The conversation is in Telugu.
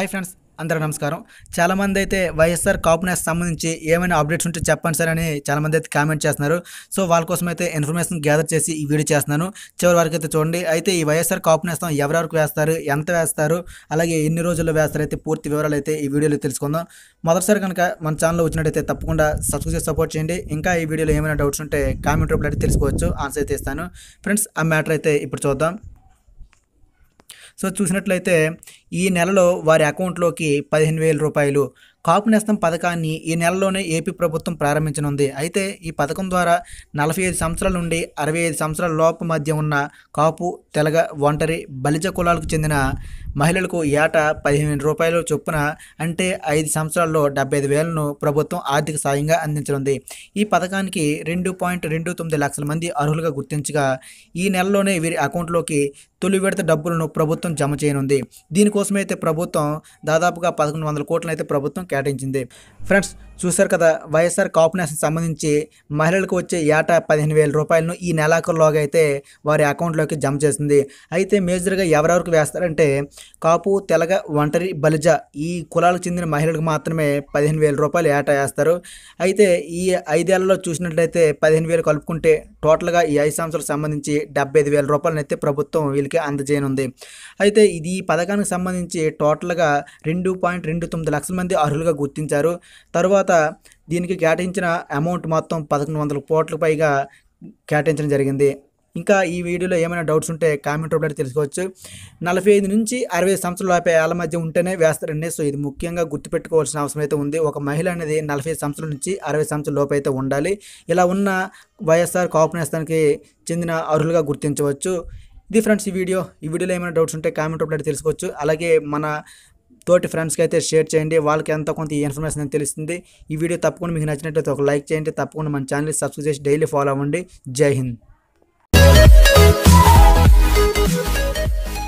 హాయ్ ఫ్రెండ్స్ అందరూ నమస్కారం చాలామంది అయితే వైఎస్ఆర్ కాపునెస్ సంబంధించి ఏమైనా అప్డేట్స్ ఉంటే చెప్పండి సార్ అని చాలామంది అయితే కామెంట్ చేస్తున్నారు సో వాళ్ళ కోసం అయితే ఇన్ఫర్మేషన్ గ్యాదర్ చేసి ఈ వీడియో చేస్తున్నాను చివరి వరకు అయితే చూడండి అయితే ఈ వైఎస్ఆర్ కాపునేస్తం ఎవరెవరికి వేస్తారు ఎంత వేస్తారు అలాగే ఎన్ని రోజుల్లో వేస్తారు అయితే పూర్తి వివరాలు అయితే ఈ వీడియోలో తెలుసుకుందాం మొదటిసారి కనుక మన ఛానల్లో వచ్చినట్టయితే తప్పకుండా సబ్స్క్రైబ్ చేసి సపోర్ట్ చేయండి ఇంకా ఈ వీడియోలో ఏమైనా డౌట్స్ ఉంటే కామెంట్ రూపంలో అయితే తెలుసుకోవచ్చు ఆన్సర్ అయితే ఇస్తాను ఫ్రెండ్స్ ఆ మ్యాటర్ అయితే ఇప్పుడు చూద్దాం సో చూసినట్లయితే ఈ నెలలో వారి అకౌంట్లోకి పదిహేను వేల రూపాయలు కాపు నేస్తం పథకాన్ని ఈ నెలలోనే ఏపీ ప్రభుత్వం ప్రారంభించనుంది అయితే ఈ పథకం ద్వారా నలభై ఐదు సంవత్సరాల నుండి అరవై ఐదు సంవత్సరాల లోపు మధ్య ఉన్న కాపు తెలగ ఒంటరి బలిజ కులాలకు చెందిన మహిళలకు ఏటా పదిహేను వేల రూపాయలు చొప్పున అంటే ఐదు సంవత్సరాల్లో డెబ్బై ఐదు వేలను ప్రభుత్వం ఆర్థిక సాయంగా అందించనుంది ఈ పథకానికి రెండు పాయింట్ రెండు తొమ్మిది లక్షల మంది అర్హులుగా గుర్తించగా ఈ నెలలోనే వీరి అకౌంట్లోకి తొలి విడత డబ్బులను ప్రభుత్వం జమ చేయనుంది దీనికోసమైతే ప్రభుత్వం దాదాపుగా పదకొండు వందల కోట్లను అయితే ప్రభుత్వం కేటాయించింది ఫ్రెండ్స్ చూశారు కదా వైఎస్ఆర్ కాపునేషన్ సంబంధించి మహిళలకు వచ్చే ఏటా పదిహేను వేల రూపాయలను ఈ నెలాఖరులోగా అయితే వారి అకౌంట్లోకి జమ చేస్తుంది అయితే మేజర్గా ఎవరెవరికి వేస్తారంటే కాపు తెలగ ఒంటరి బలిజ ఈ కులాలకు చెందిన మహిళలకు మాత్రమే పదిహేను వేల రూపాయలు ఏటా వేస్తారు అయితే ఈ ఐదేళ్లలో చూసినట్లయితే పదిహేను వేలు కలుపుకుంటే టోటల్గా ఈ ఐదు సంవత్సరాలకు సంబంధించి డెబ్బై ఐదు వేల రూపాయలను అయితే ప్రభుత్వం వీళ్ళకి అందజేయనుంది అయితే ఇది ఈ పథకానికి సంబంధించి టోటల్గా రెండు పాయింట్ రెండు తొమ్మిది లక్షల మంది అర్హులుగా గుర్తించారు తర్వాత దీనికి కేటాయించిన అమౌంట్ మొత్తం పదకొండు వందల కోట్ల పైగా కేటాయించడం జరిగింది ఇంకా ఈ వీడియోలో ఏమైనా డౌట్స్ ఉంటే కామెంట్ రూపంలో తెలుసుకోవచ్చు నలభై ఐదు నుంచి అరవై సంవత్సరాల లోపే ఏళ్ళ మధ్య ఉంటేనే వేస్తారండి సో ఇది ముఖ్యంగా గుర్తుపెట్టుకోవాల్సిన అవసరం అయితే ఉంది ఒక మహిళ అనేది నలభై సంవత్సరాల నుంచి అరవై సంవత్సరాల లోపు అయితే ఉండాలి ఇలా ఉన్న వైఎస్ఆర్ కాపు నేస్తానికి చెందిన అర్హులుగా గుర్తించవచ్చు ఇది ఫ్రెండ్స్ ఈ వీడియో ఈ వీడియోలో ఏమైనా డౌట్స్ ఉంటే కామెంట్ రూపంలో తెలుసుకోవచ్చు అలాగే మన తోటి ఫ్రెండ్స్కి అయితే షేర్ చేయండి వాళ్ళకి ఎంతో కొంత ఈ ఇన్ఫర్మేషన్ అనేది తెలుస్తుంది ఈ వీడియో తప్పకుండా మీకు నచ్చినట్లయితే ఒక లైక్ చేయండి తప్పకుండా మన ఛానల్ సబ్స్క్రైబ్ చేసి డైలీ ఫాలో అవ్వండి జై హింద్